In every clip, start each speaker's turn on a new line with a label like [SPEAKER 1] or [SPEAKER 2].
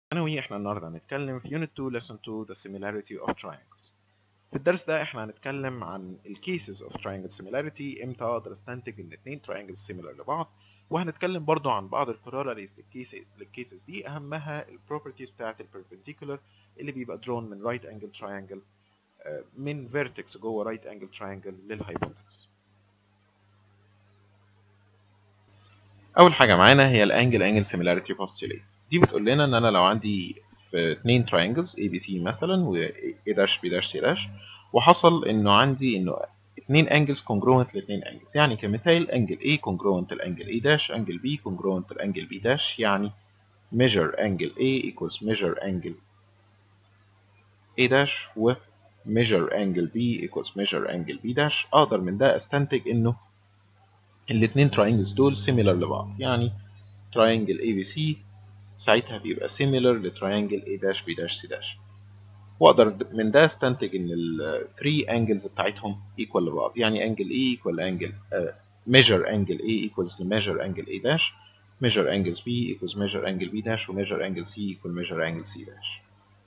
[SPEAKER 1] ثانوي احنا النهارده هنتكلم في Unit 2 Lesson 2 The Similarity of Triangles. في الدرس ده احنا هنتكلم عن ال Cases of Triangle Similarity امتى اقدر استنتج ان اتنين triangles similar لبعض وهنتكلم برضو عن بعض ال corollaries للكيسز للكيسز دي اهمها ال properties بتاعت ال perpendicular اللي بيبقى drawn من right angle triangle آه، من vertex جوه right angle triangle للhypotenuse. اول حاجه معانا هي الانجل انجل سيميلاريتي postulate دي بتقول لنا ان انا لو عندي في اتنين triangles اي بي سي مثلا و A داش بي داش سي داش وحصل انه عندي انه اتنين angles congruent لاتنين angles يعني كمثال انجل A congruent لانجل A داش انجل B congruent لانجل B داش يعني measure angle A equals measure angle A داش و measure angle B equals measure angle B داش اقدر من ده استنتج انه الاتنين triangles دول similar لبعض يعني triangle ABC ساعتها بيبقى similar لتريانجل A داش B داش C داش واقدر من ده استنتج ان ال 3 angles بتاعتهم equal لبعض يعني angle A equal angle uh, measure angle A equals measure angle A داش measure angles B equals measure angle B داش و measure angle C equal measure angle C داش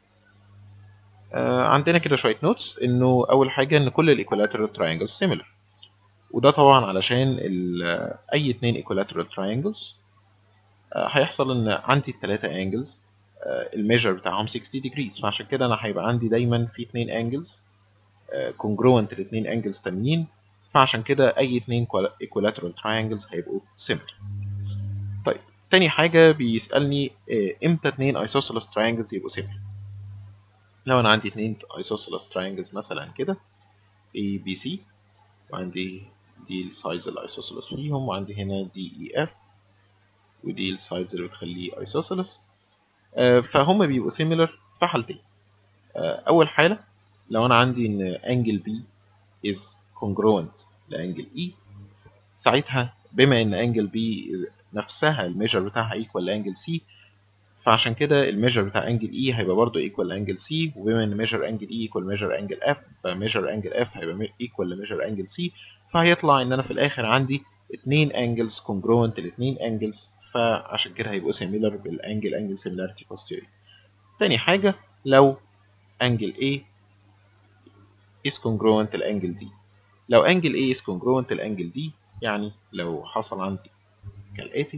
[SPEAKER 1] آه عندنا كده شوية نوتس انه اول حاجة ان كل الايكولاترال triangles similar وده طبعا علشان ال- اي اتنين equilateral triangles آه، هيحصل ان عندي التلاتة angles آه، الميجر بتاعهم 60 degrees فعشان كده انا هيبقى عندي دايما في اتنين angles آه، congruent لاتنين angles تانيين فعشان كده اي اتنين qual- equilateral triangles هيبقوا similar طيب تاني حاجة بيسألني آه، امتى اتنين isosceles triangles يبقوا similar لو انا عندي اتنين isosceles triangles مثلا كده A B C وعندي دي السايدز الايسوسيلس فيهم وعندي هنا دي اي اف ودي السايدز اللي بتخليه ايسوسيلس فهم بيبقوا سيميلر في حالتين آه، اول حاله لو انا عندي ان انجل بي is congruent لانجل اي ساعتها بما ان انجل بي نفسها الميجر بتاعها ايكوال لانجل سي فعشان كده الميجر بتاع انجل اي هيبقى برضه ايكوال لانجل سي وبما ان ميجر انجل اي ايكوال ميجر انجل اف فميجر انجل اف هيبقى ايكوال لميجر انجل سي فهيطلع ان انا في الاخر عندي اتنين انجلز congruent لاتنين انجلز فعشان كده هيبقوا similar بالانجل انجل similarity postulate تاني حاجة لو انجل A is congruent لانجل D لو انجل A is congruent لانجل D يعني لو حصل عندي كالآتي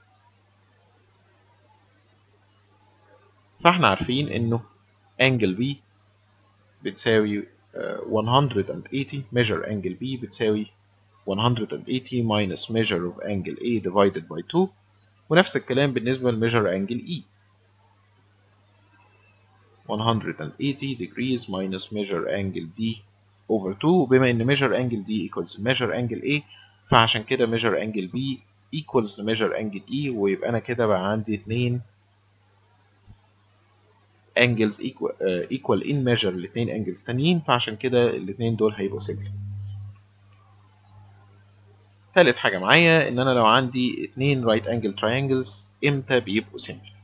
[SPEAKER 1] فاحنا عارفين انه انجل B بتساوي آه، 180 measure angle B بتساوي 180 minus measure of angle A divided by 2 ونفس الكلام بالنسبة لmeasure angle E 180 degrees minus measure angle D over 2 وبما ان measure angle D equals measure angle A فعشان كده measure angle B equals measure angle E ويبقى انا كده بقى عندي اتنين angles equal, uh, equal in measure الاتنين angles تانيين فعشان كده الاتنين دول هيبقوا similar تالت حاجة معايا ان انا لو عندي اتنين right angle triangles امتى بيبقوا similar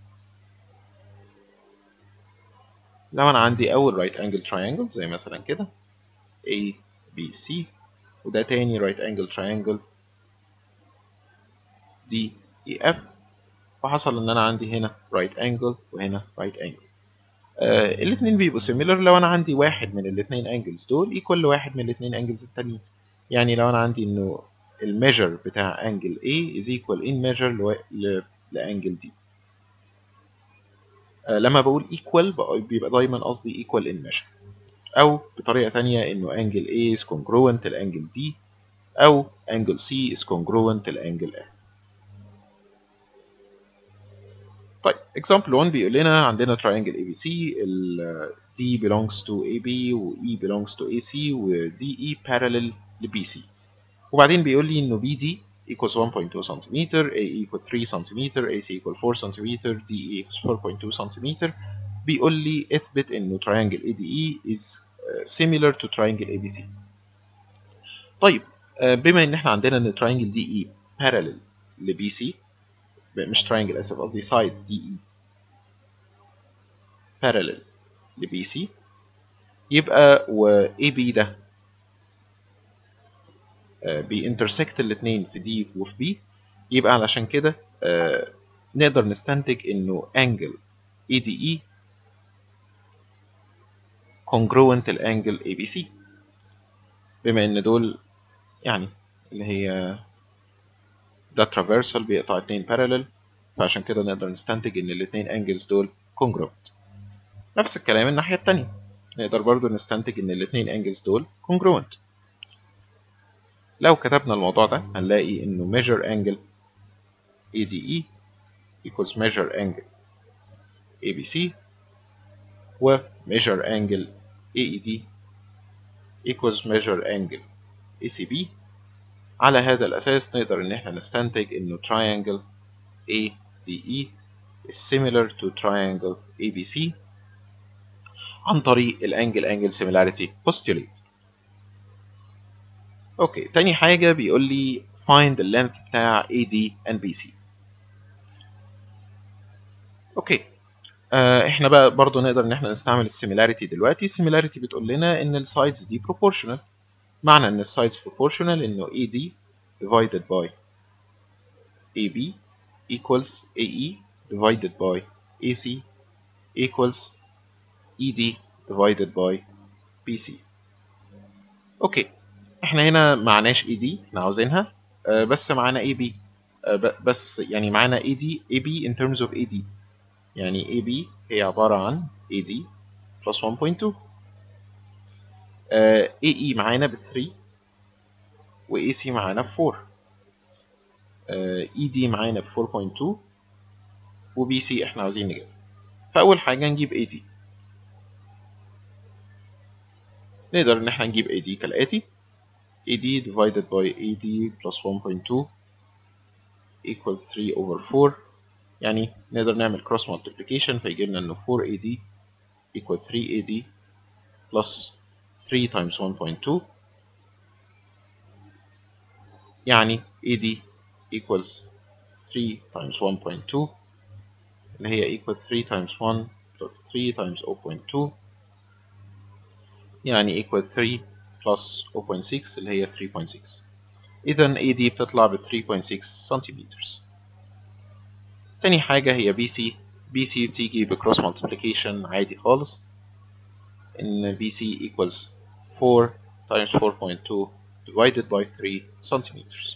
[SPEAKER 1] لو انا عندي اول right angle triangle زي مثلا كده A B C وده تاني right angle triangle D E F فحصل ان انا عندي هنا right angle وهنا right angle آه الاتنين بيبقوا similar لو انا عندي واحد من الاتنين angles دول equal لواحد من الاتنين angles التانيين يعني لو انا عندي انه الميجر بتاع انجل A is equal in measure لو- ل- لانجل D آه لما بقول equal بقى- بيبقى دايما قصدي equal in measure او بطريقة تانية انه انجل A is congruent لانجل D او انجل C is congruent لانجل F طيب example 1 بيقول لنا عندنا triangle ABC ال D belongs to AB و E belongs to AC و DE parallel ل BC وبعدين بيقول لي انه BD equals 1.2 سم AE equal 3 سم AC equal 4 سم DE equals 4.2 سم بيقول لي اثبت انه triangle ADE is uh, similar to triangle ABC طيب آه، بما ان احنا عندنا ان triangle DE parallel ل BC مش triangle اسف قصدي side DE parallel ل BC يبقى و AB ده آه، بينترسكت الاثنين في دي وفي بي يبقى علشان كده آه، نقدر نستنتج انه انجل ADE congruent الانجل ABC بما ان دول يعني اللي هي ده traversal بيقطع اتنين parallel فعشان كده نقدر نستنتج ان الاتنين انجلز دول congruent نفس الكلام الناحية التانية نقدر برضو نستنتج ان الاتنين انجلز دول congruent لو كتبنا الموضوع ده هنلاقي انه measure angle ADE equals measure angle ABC و measure angle AED equals measure angle ACB على هذا الأساس نقدر إن احنا نستنتج إنه triangle ADE is similar to triangle ABC عن طريق الانجل انجل similarity postulate اوكي تاني حاجة بيقول لي find the length بتاع AD and BC اوكي آه احنا بقى برضو نقدر ان احنا نستعمل السيميلاريتي دلوقتي السيميلاريتي بتقول لنا ان السايدز دي proportional معنى ان السايدز proportional انه AD divided by AB equals AE divided by AC equals ED divided by BC اوكي احنا هنا معناش ED احنا عاوزينها آه بس معانا AB آه بس يعني معانا AD AB in terms of AD يعني AB هي عبارة عن AD plus 1.2 آه AE معانا ب 3 و AC معانا ب 4 آه ED معانا ب 4.2 و BC احنا عاوزين نجيب فأول حاجة نجيب AD نقدر إن احنا نجيب AD كالآتي AD divided by AD plus 1.2 equals 3 over 4 يعني نقدر نعمل cross multiplication فيجي لنا إنه 4AD equal 3AD plus 3 times 1.2 يعني AD equals 3 times 1.2 اللي هي equal 3 times 1 plus 3 times 0.2 يعني equal 3 plus 0.6 اللي هي 3.6 إذا AD بتطلع ب 3.6 سنتيمتر تاني حاجة هي BC BC بتيجي بكروس multiplication عادي خالص إن BC equals 4 times 4.2 divided by 3 centimeters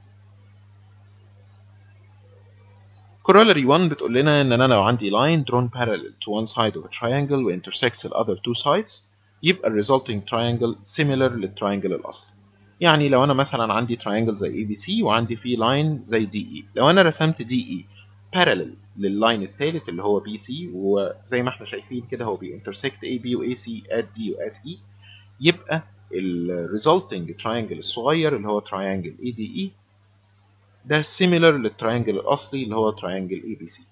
[SPEAKER 1] Corollary 1 بتقول لنا ان انا لو عندي line drawn parallel to one side of a triangle و intersects the other two sides يبقى ال resulting triangle similar للتراينجل الاصلي يعني لو انا مثلا عندي triangle زي ABC وعندي فيه line زي DE لو انا رسمت DE parallel لللاين الثالث اللي هو BC وزي ما احنا شايفين كده هو بيintersect AB و AC at D و at E يبقى ال resulting triangle الصغير اللي هو triangle ADE ده similar للتراينجل الاصلي اللي هو تراينجل اي بي سي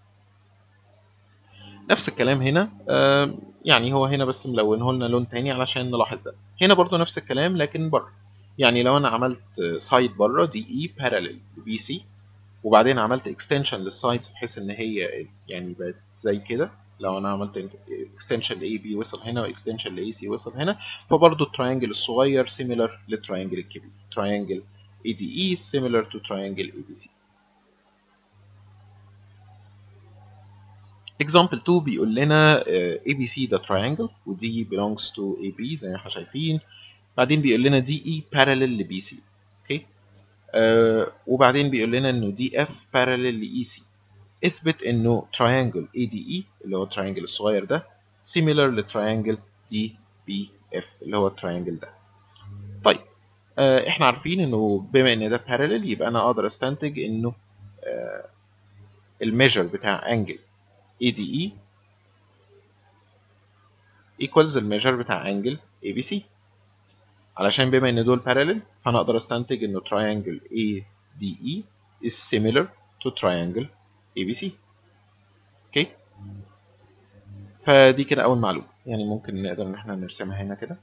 [SPEAKER 1] نفس الكلام هنا آه يعني هو هنا بس ملونه لنا لون تاني علشان نلاحظ ده هنا برضو نفس الكلام لكن بره يعني لو انا عملت سايد بره دي اي بارالل بي سي وبعدين عملت اكستنشن للسايد بحيث ان هي يعني بقت زي كده لو انا عملت اكستنشن لاي بي وصل هنا واكستنشن لاي سي وصل هنا فبرضه التراينجل الصغير سيميلر للتراينجل الكبير تراينجل ADE is similar to triangle ABC. Example 2 بيقول لنا uh, ABC ده triangle و D belongs to AB زي ما احنا شايفين بعدين بيقول لنا DE parallel ل BC اوكي uh, وبعدين بيقول لنا انه DF parallel ل EC اثبت انه triangle ADE اللي هو التراينجل الصغير ده similar لتراينجل DBF اللي هو التراينجل ده طيب آه احنا عارفين انه بما ان ده parallel يبقى انا اقدر استنتج انه آه الميجر بتاع انجل ADE equals الميجر بتاع انجل ABC علشان بما ان دول parallel فانا اقدر استنتج انه triangle ADE is similar to triangle ABC اوكي فدي كده اول معلومه يعني ممكن نقدر ان احنا نرسمها هنا كده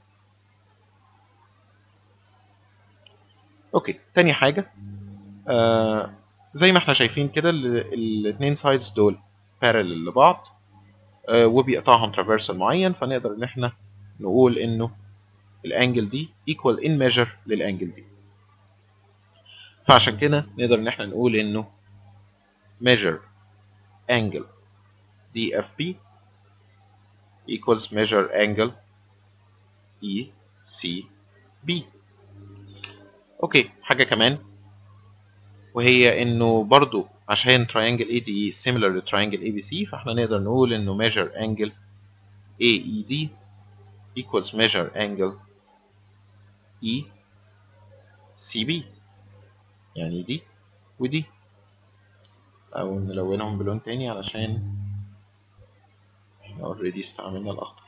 [SPEAKER 1] اوكي تاني حاجة آه زي ما احنا شايفين كده الاثنين سايدز دول بارلل لبعض آه وبيقطعهم ترافيرسال معين فنقدر ان احنا نقول انه الانجل دي equal in measure للانجل دي فعشان كده نقدر ان احنا نقول انه measure angle DFB equals measure angle ECB اوكي حاجة كمان وهي انه برضو عشان triangle ADE similar to triangle ABC فاحنا نقدر نقول انه measure angle AED equals measure angle ECB يعني دي ودي او نلونهم بلون تاني علشان احنا اوريدي استعملنا الاخضر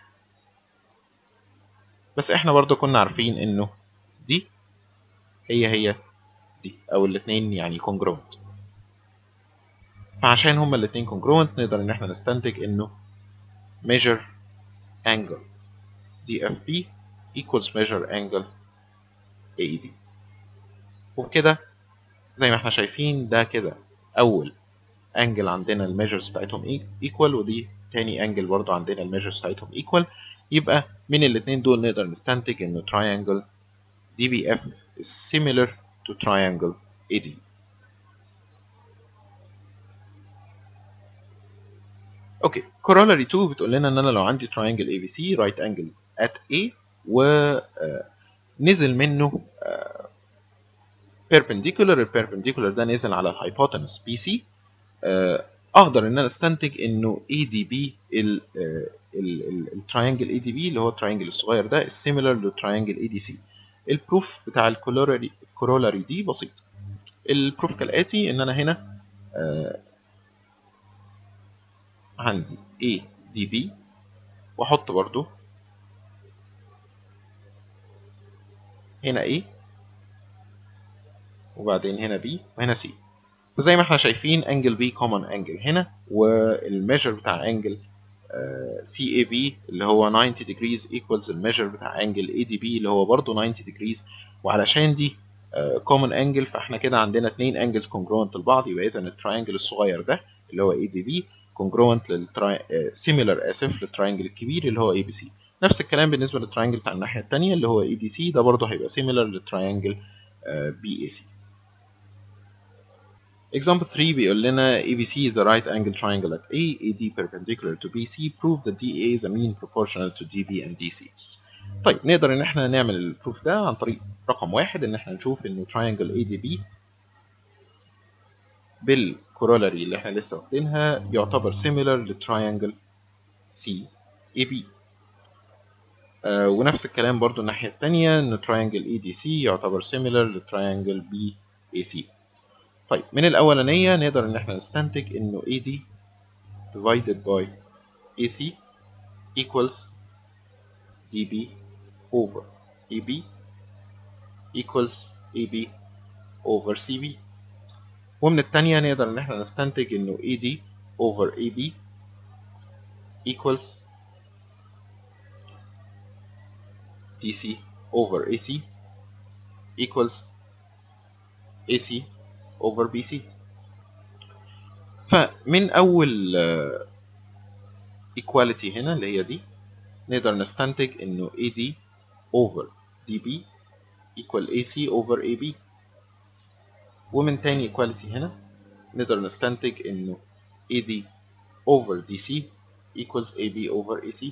[SPEAKER 1] بس احنا برضو كنا عارفين انه دي هي هي دي او الاتنين يعني congruent فعشان هما الاتنين congruent نقدر ان احنا نستنتج انه measure angle DFB equals measure angle AED وبكده زي ما احنا شايفين ده كده اول انجل عندنا الميجرز بتاعتهم ايكوال ودي تاني انجل برضه عندنا الميجرز بتاعتهم ايكوال يبقى من الاتنين دول نقدر نستنتج انه triangle DBF is similar to triangle AD اوكي corollary 2 بتقول لنا ان انا لو عندي triangle ABC right angle at A ونزل منه uh, perpendicular البيربنديكولار ده نازل على الهايبوتنس بي سي اقدر ان انا استنتج انه اي دي بي التراينجل اي دي بي اللي هو التراينجل الصغير ده similar للتراينجل اي دي سي البروف بتاع الكولوري الكورولاري دي بسيط البروف كالاتي ان انا هنا آه عندي اي دي بي واحط برضو هنا ايه وبعدين هنا بي وهنا سي فزي ما احنا شايفين انجل بي كومن انجل هنا والميجر بتاع انجل سي اي بي اللي هو 90 degrees equals الميجر بتاع انجل اي دي بي اللي هو برضه 90 degrees وعلشان دي كومن انجل فاحنا كده عندنا اثنين انجلز congruent لبعض يبقى اذا التراينجل الصغير ده اللي هو اي دي بي congruent للتراي سيميلر اسف للتراينجل الكبير اللي هو اي بي سي نفس الكلام بالنسبه للتراينجل بتاع الناحيه الثانيه اللي هو اي دي سي ده برضه هيبقى سيميلر للتراينجل بي اي سي Example 3 بيقول لنا ABC is the right angle triangle at A, AD perpendicular to BC, prove that DA is a mean proportional to DB and DC. طيب نقدر ان احنا نعمل البروف ده عن طريق رقم واحد ان احنا نشوف انه triangle ADB بالكورولاري اللي احنا لسه واخدينها يعتبر similar للتراينجل CAB. آه ونفس الكلام برضو الناحية التانية ان triangle ADC يعتبر similar للتراينجل BAC. طيب من الأولانية نقدر إن احنا نستنتج إنه AD divided by AC equals DB over AB equals AB over CB ومن التانية نقدر إن احنا نستنتج إنه AD over AB equals DC over AC equals AC over BC فمن أول equality هنا اللي هي دي نقدر نستنتج إنه AD over DB equal AC over AB ومن تاني equality هنا نقدر نستنتج إنه AD over DC equals AB over AC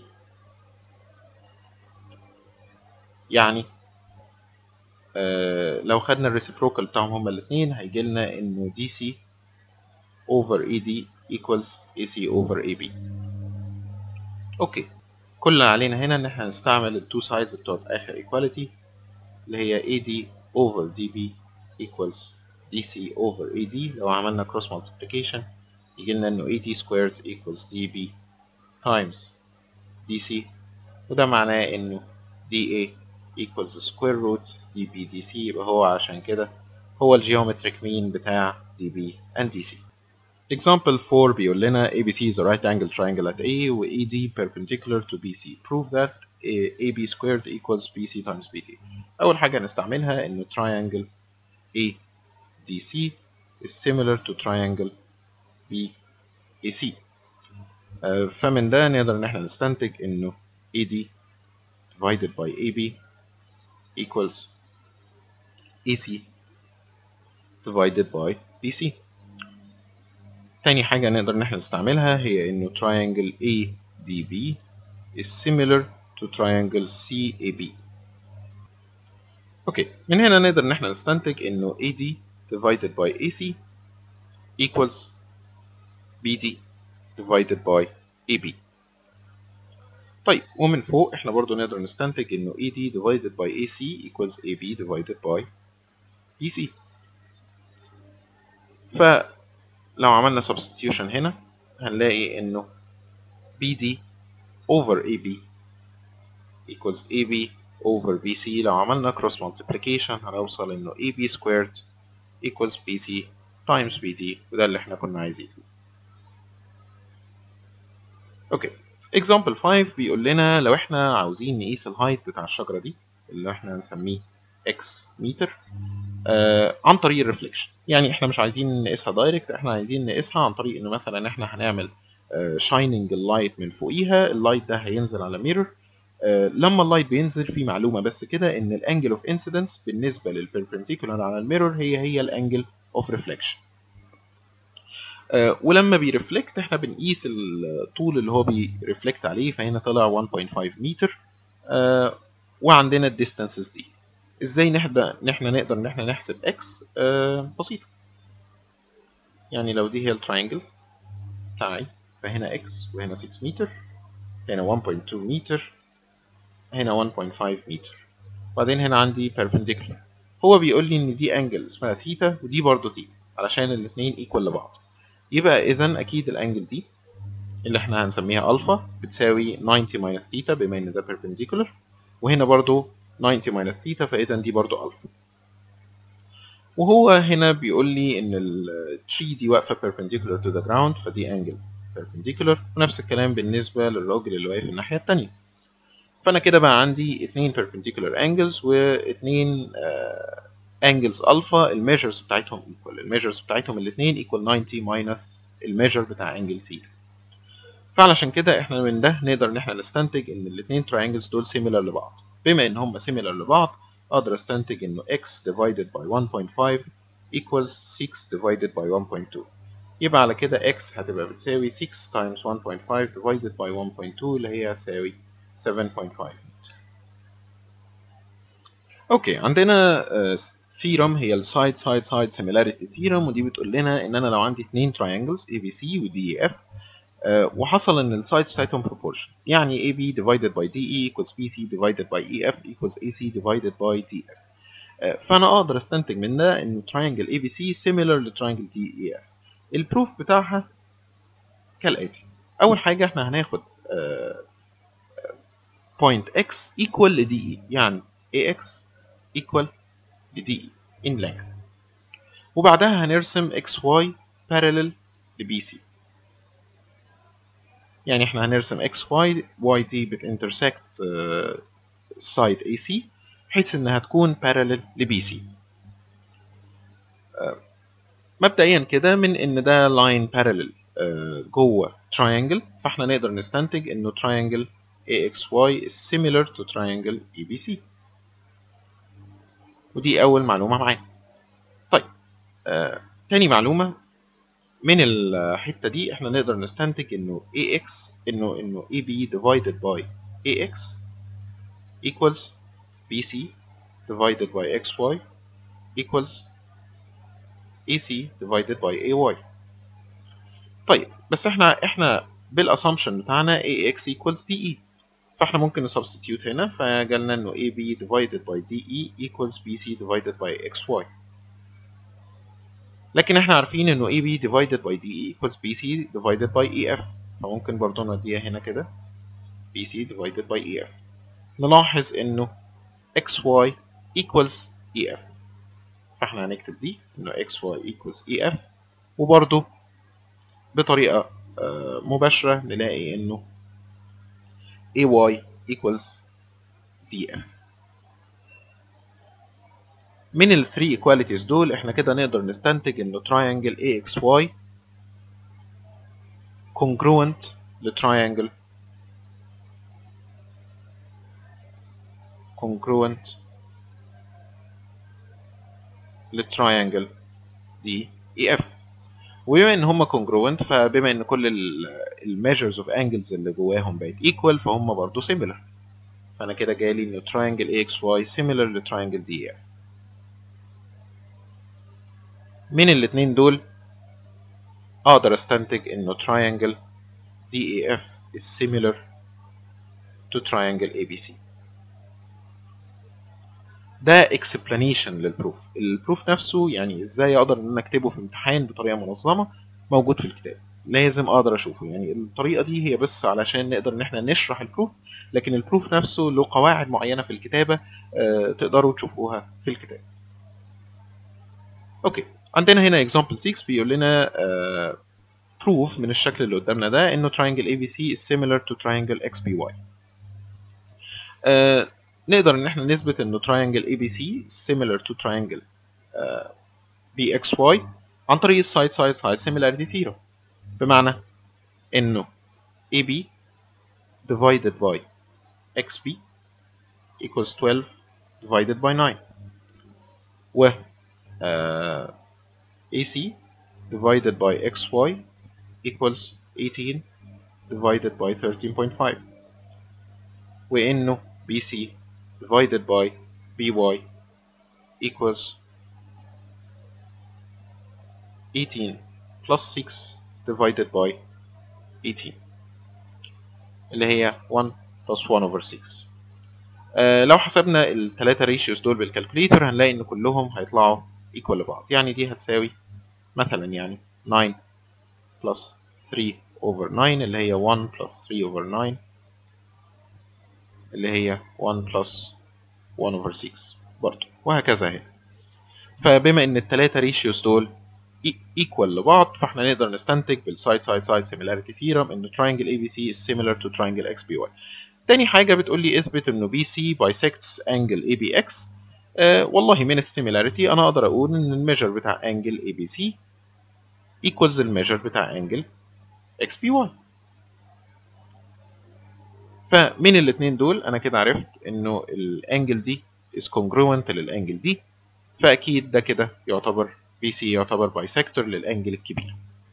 [SPEAKER 1] يعني آه لو خدنا الريسيبروكال بتاعهم هما الاثنين هيجي لنا انه دي سي over اي دي equals AC over AB اوكي كل اللي علينا هنا ان احنا نستعمل التو سايدز بتوع اخر equality اللي هي AD over DB equals DC over AD لو عملنا cross multiplication يجي لنا انه AD squared equals DB times DC وده معناه انه DA equals square root dB dc يبقى هو عشان كده هو الجيومتريك مين بتاع dB and dc. Example 4 بيقول لنا ABC is a right angle triangle at A و AD perpendicular to BC. Prove that AB squared equals BC times BD. أول حاجة نستعملها إنه triangle ADC is similar to triangle BAC. فمن ده نقدر إن احنا نستنتج إنه AD divided by AB equals AC divided by BC تاني حاجة نقدر ان احنا نستعملها هي انه triangle ADB is similar to triangle CAB اوكي من هنا نقدر ان احنا نستنتج انه AD divided by AC equals BD divided by AB طيب ومن فوق احنا برضو نقدر نستنتج انه AD divided by AC equals AB divided by BC فلو عملنا substitution هنا هنلاقي انه BD over AB equals AB over BC لو عملنا cross multiplication هنوصل انه AB squared equals BC times BD وده اللي احنا كنا عايزينه اوكي example 5 بيقول لنا لو احنا عاوزين نقيس الهايت بتاع الشجرة دي اللي احنا هنسميه x متر آه عن طريق الريفليكشن يعني احنا مش عايزين نقيسها دايركت احنا عايزين نقيسها عن طريق انه مثلا احنا هنعمل شايننج اللايت من فوقيها اللايت ده هينزل على ميرور آه لما اللايت بينزل في معلومه بس كده ان الانجل اوف انسيدنس بالنسبه للبربنديكولار على الميرور هي هي الانجل اوف ريفليكشن آه ولما بيرفلكت احنا بنقيس الطول اللي هو بيرفلكت عليه فهنا طلع 1.5 متر آه وعندنا الديستانسز دي ازاي نحدى ان احنا نقدر ان احنا نحسب اكس آه بسيطه يعني لو دي هي التراينجل بتاعي فهنا اكس وهنا 6 متر هنا 1.2 متر هنا 1.5 متر بعدين هنا عندي perpendicular هو بيقول لي ان دي انجل اسمها ثيتا ودي برضه ثيتا علشان الاثنين ايكوال لبعض يبقى اذا اكيد الانجل دي اللي احنا هنسميها الفا بتساوي 90 ماينس ثيتا بما ان ده perpendicular وهنا برضه 90 ماينس ثيتا فاذا دي برضه الفا وهو هنا بيقول لي ان التري دي واقفه perpendicular to the ground فدي انجل perpendicular ونفس الكلام بالنسبه للراجل اللي واقف الناحيه الثانيه فانا كده بقى عندي اتنين perpendicular angles واتنين angles الفا الميجرز بتاعتهم equal الميجرز بتاعتهم الاثنين equal 90 minus الميجر بتاع انجل ثيتا فعلشان كده احنا من ده نقدر ان احنا نستنتج ان الاثنين triangles دول similar لبعض بما ان هم similar لبعض اقدر استنتج انه x divided by 1.5 equals 6 divided by 1.2 يبقى على كده x هتبقى بتساوي 6 times 1.5 divided by 1.2 اللي هي هتساوي 7.5 اوكي عندنا ثيرم هي السايد سايد سايد سيميلاريتي ثيرم ودي بتقول لنا ان انا لو عندي اثنين تراينجلز اي بي سي ودي اف وحصل ان السايدز بتاعتهم proportion يعني اي بي divided by DE equals BC divided by EF equals AC divided by DF فانا اقدر استنتج من ده ان triangle ABC similar لتراينجل DEF البروف بتاعها كالاتي اول حاجه احنا هناخد point x equal ل DE يعني AX equal ل DE in length وبعدها هنرسم XY parallel ل BC يعني احنا هنرسم XY Y دي بتintersect side AC بحيث انها تكون parallel ل BC مبدئيا كده من ان ده line parallel جوه triangle فاحنا نقدر نستنتج انه triangle AXY is similar to triangle ABC ودي أول معلومة معانا طيب آه، تاني معلومة من الحتة دي احنا نقدر نستنتج انه AX انه انه AB divided by AX equals BC divided by XY equals AC divided by AY طيب بس احنا احنا بالاسامبشن بتاعنا AX equals DE فاحنا ممكن نسبستيوت هنا فجالنا انه AB divided by DE equals BC divided by XY لكن احنا عارفين انه AB divided by DE equals BC divided by EF فممكن برضه نوديها هنا كده BC divided by EF نلاحظ انه XY equals EF فاحنا هنكتب دي انه XY equals EF وبرضه بطريقة مباشرة نلاقي انه AY equals DF من ال 3 equalities دول احنا كده نقدر نستنتج انه triangle AXY congruent ل triangle congruent ل triangle DEF وبما ان هم congruent فبما ان كل الميجرز اوف انجلز اللي جواهم بقت equal فهم برضه similar فانا كده جالي ان triangle AXY similar لتراينجل DEF من الاتنين دول اقدر استنتج انه triangle DEF is similar to triangle ABC ده explanation للبروف البروف نفسه يعني ازاي اقدر ان انا اكتبه في امتحان بطريقه منظمه موجود في الكتاب لازم اقدر اشوفه يعني الطريقه دي هي بس علشان نقدر ان احنا نشرح البروف لكن البروف نفسه له قواعد معينه في الكتابه آه تقدروا تشوفوها في الكتاب اوكي عندنا هنا example 6 بيقول لنا آه proof من الشكل اللي قدامنا ده انه triangle ABC is similar to triangle XBY آه نقدر ان احنا نثبت انه triangle ABC similar to triangle uh, BXY عن طريق side side side similarity theorem بمعنى انه AB divided by XB equals 12 divided by 9 و uh, AC divided by XY equals 18 divided by 13.5 وانه BC divided by by equals 18 plus 6 divided by 18 اللي هي 1 plus 1 over 6 آه لو حسبنا الثلاثة ريشيوز دول بالكالكوليتر هنلاقي ان كلهم هيطلعوا equal لبعض يعني دي هتساوي مثلا يعني 9 plus 3 over 9 اللي هي 1 plus 3 over 9 اللي هي 1 plus 1 over 6 برضه وهكذا هنا فبما ان الثلاثة ريشيوز دول equal لبعض فاحنا نقدر نستنتج بالسايد سايد سايد similarity theorem ان triangle ABC is similar to triangle XBY تاني حاجة بتقول لي اثبت انه BC bisects angle ABX آه والله من السيميلاريتي انا اقدر اقول ان الميجر بتاع angle ABC equals الميجر بتاع angle XBY فمن الاثنين دول انا كده عرفت انه الانجل دي is congruent للانجل دي فاكيد ده كده يعتبر بي سي يعتبر بايسكتور للانجل الكبير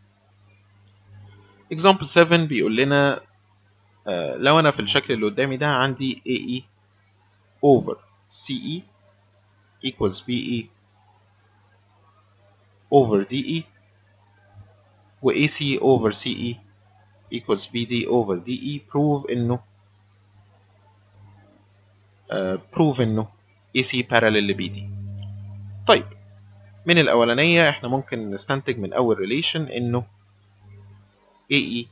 [SPEAKER 1] example 7 بيقول لنا آه لو انا في الشكل اللي قدامي ده عندي AE over CE equals BE over DE و AC over CE equals BD over DE prove انه uh, prove انه AC parallel ل BD طيب من الاولانيه احنا ممكن نستنتج من اول ريليشن انه AE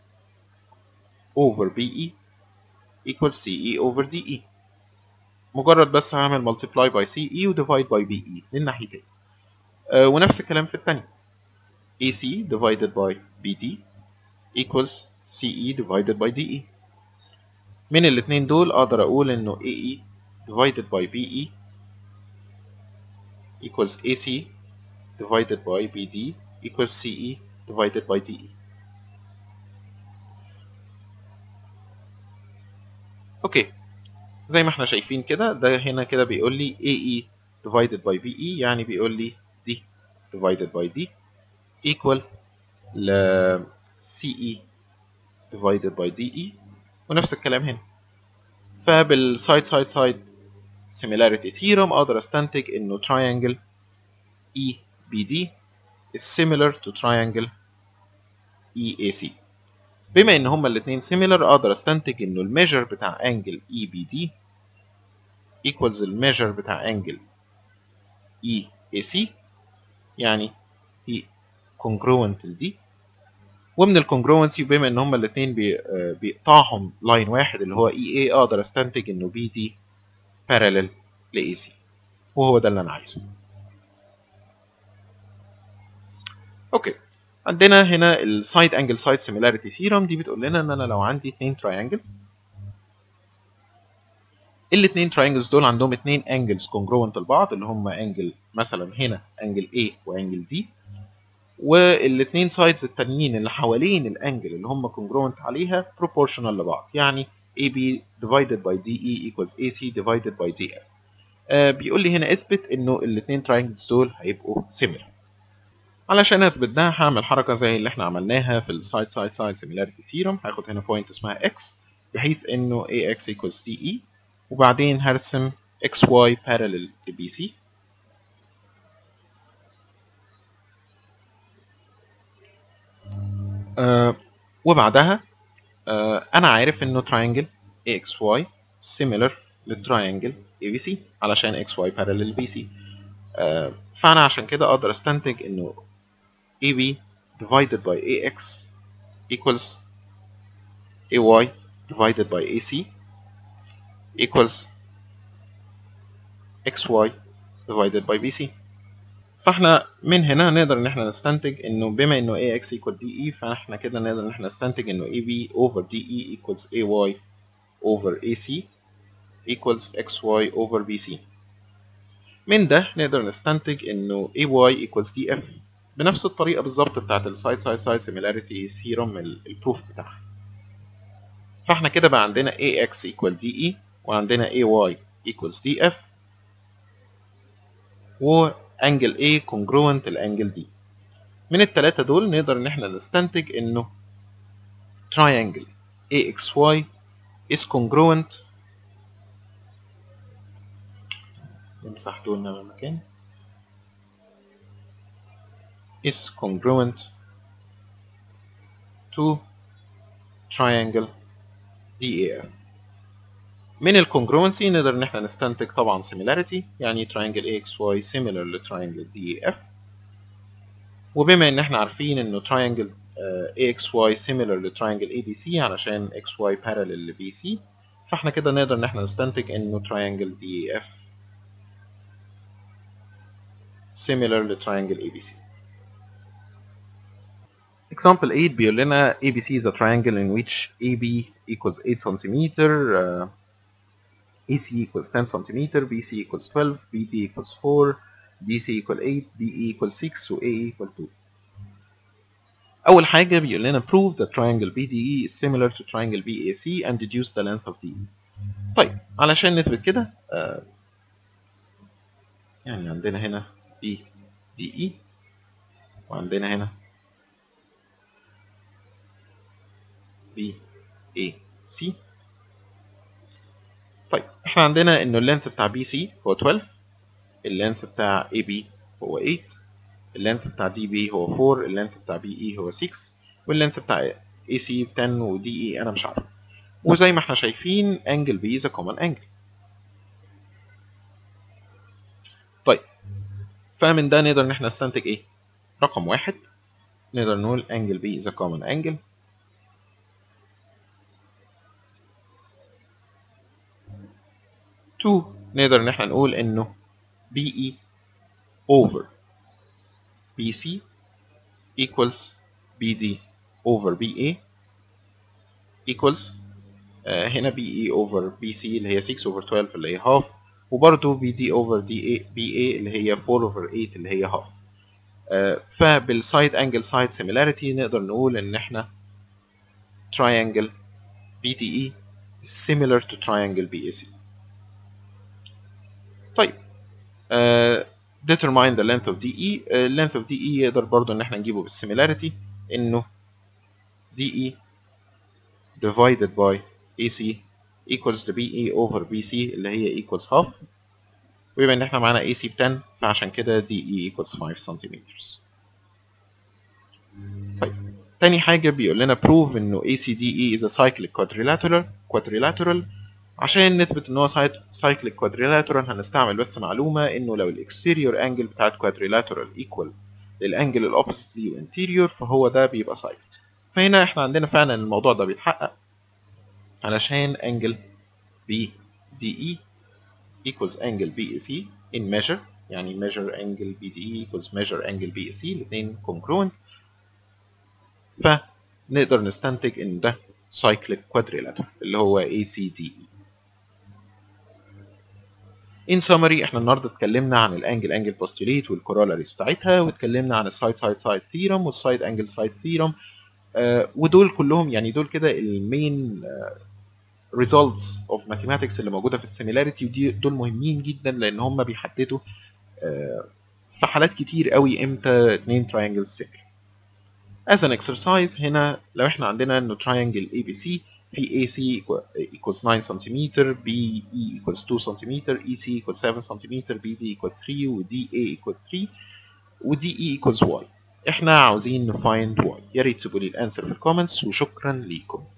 [SPEAKER 1] over BE equals CE over DE مجرد بس هعمل multiply by CE و divide by BE للناحيتين أه ونفس الكلام في الثانيه AC divided by BD equals CE divided by DE من الاثنين دول اقدر اقول انه AE divided by BE equals AC divided by BD equals CE divided by DE اوكي زي ما احنا شايفين كده ده هنا كده بيقول لي AE divided by BE يعني بيقول لي D divided by D equal ل CE divided by DE ونفس الكلام هنا فبالسايد سايد سايد similarity theorem اقدر استنتج انه triangle EBD is similar to triangle EAC بما ان هما الاتنين similar اقدر استنتج انه الميجر بتاع angle EBD equals الميجر بتاع angle EAC يعني هي congruent لدي ومن الكونجروانسي بما ان هما الاتنين بي بيقطعهم لاين واحد اللي هو EA اقدر استنتج انه BD parallel ل AC وهو ده اللي انا عايزه اوكي عندنا هنا السايد انجل سايد سيميلاريتي ثيرم دي بتقول لنا ان انا لو عندي اثنين تراينجلز الاثنين تراينجلز دول عندهم اثنين انجلز كونجروينت لبعض اللي هم انجل مثلا هنا انجل A وانجل D والاثنين سايدز التانيين اللي حوالين الانجل اللي هم كونجروينت عليها بروبورشنال لبعض يعني AB divided by DE equals AC divided by DF آه بيقول لي هنا اثبت انه الاثنين تراينجلز دول هيبقوا similar علشان اثبت ده هعمل حركه زي اللي احنا عملناها في السايد سايد سايد سيميلاريتي ثيورم هاخد هنا بوينت اسمها x بحيث انه ax equals te وبعدين هرسم xy parallel ل bc آه وبعدها آه انا عارف انه triangle axy similar للتراينجل ABC علشان xy parallel BC آه فانا عشان كده اقدر استنتج انه AB divided by AX equals AY divided by AC equals XY divided by BC فاحنا من هنا نقدر ان احنا نستنتج انه بما انه AX equal DE فاحنا كده نقدر ان احنا نستنتج انه AB over DE equals AY over AC equals XY over BC من ده نقدر نستنتج انه AY equals DF بنفس الطريقة بالظبط بتاعت السايد سايد سايد سيميلاريتي ثيرم البروف بتاعها فاحنا كده بقى عندنا AX equal DE وعندنا AY equals DF وانجل A congruent الانجل D من التلاتة دول نقدر ان احنا نستنتج انه triangle AXY is congruent نمسح دول من المكان is congruent to triangle DAF من الكونجروينسي نقدر ان احنا نستنتج طبعا similarity يعني triangle AXY similar ل triangle DAF وبما ان احنا عارفين انه triangle AXY similar ل triangle ABC علشان XY parallel ل BC فاحنا كده نقدر ان احنا نستنتج انه triangle DAF similar ل triangle ABC Example 8 بيقول لنا ABC is a triangle in which AB equals 8 cm, uh, AC equals 10 cm, BC equals 12, BD equals 4, DC equals 8, DE equals 6 و AE equals 2. أول حاجة بيقول لنا prove that triangle BDE is similar to triangle BAC and deduce the length of DE. طيب علشان نثبت كده uh, يعني عندنا هنا BDE وعندنا هنا B A C طيب احنا عندنا انه اللينث بتاع بي سي هو 12 اللينث بتاع اي بي هو 8 اللينث بتاع دي بي هو 4 اللينث بتاع بي اي هو 6 واللينث بتاع اي سي 10 ودي اي انا مش عارف وزي ما احنا شايفين انجل بي is a common angle طيب فمن ده نقدر ان احنا نستنتج ايه رقم واحد نقدر نقول انجل بي is a common angle تو نقدر ان احنا نقول انه بي اي over بي سي equals بي دي over بي اي equals آه هنا بي اي over بي سي اللي هي 6 over 12 اللي هي half وبرضه بي دي over دي اي بي اي اللي هي 4 over 8 اللي هي half آه فبالسايد انجل سايد سيميلاريتي نقدر نقول ان احنا triangle BDE is similar to triangle BAC طيب uh, determine the length of DE uh, length of DE يقدر برضو ان احنا نجيبه بالسيميلاريتي انه DE divided by AC equals the BE over BC اللي هي equals half ويبقى ان احنا معانا AC ب 10 فعشان كده DE equals 5 centimeters طيب تاني حاجة بيقول لنا prove انه ACDE is a cyclic quadrilateral quadrilateral عشان نثبت ان هو cyclic quadrilateral هنستعمل بس معلومة انه لو الاكستيريور انجل بتاعت quadrilateral equal للانجل الاوبوزيت ليه انتيريور فهو ده بيبقى cyclic فهنا احنا عندنا فعلا الموضوع ده بيتحقق علشان انجل BDE equals angle BAC in measure يعني measure angle BDE equals measure angle BAC الاثنين congruent فنقدر نستنتج ان ده cyclic quadrilateral اللي هو ACDE in summary احنا النهارده اتكلمنا عن الانجل انجل بوستوليت والكورولاريز بتاعتها واتكلمنا عن السايد سايد سايد ثيرم والسايد انجل سايد ثيرم ودول كلهم يعني دول كده المين results of mathematics اللي موجوده في السيميلاريتي ودي دول مهمين جدا لان هم بيحددوا uh, في حالات كتير قوي امتى اتنين triangles similar as an exercise هنا لو احنا عندنا انه triangle ABC في AC equals 9 سم BE equals 2 سم EC equals 7 سم BD equals 3 و DA equals 3 و DE equals Y احنا عاوزين نفايند Y يا ريت تسيبوا لي الانسر في الكومنتس وشكرا ليكم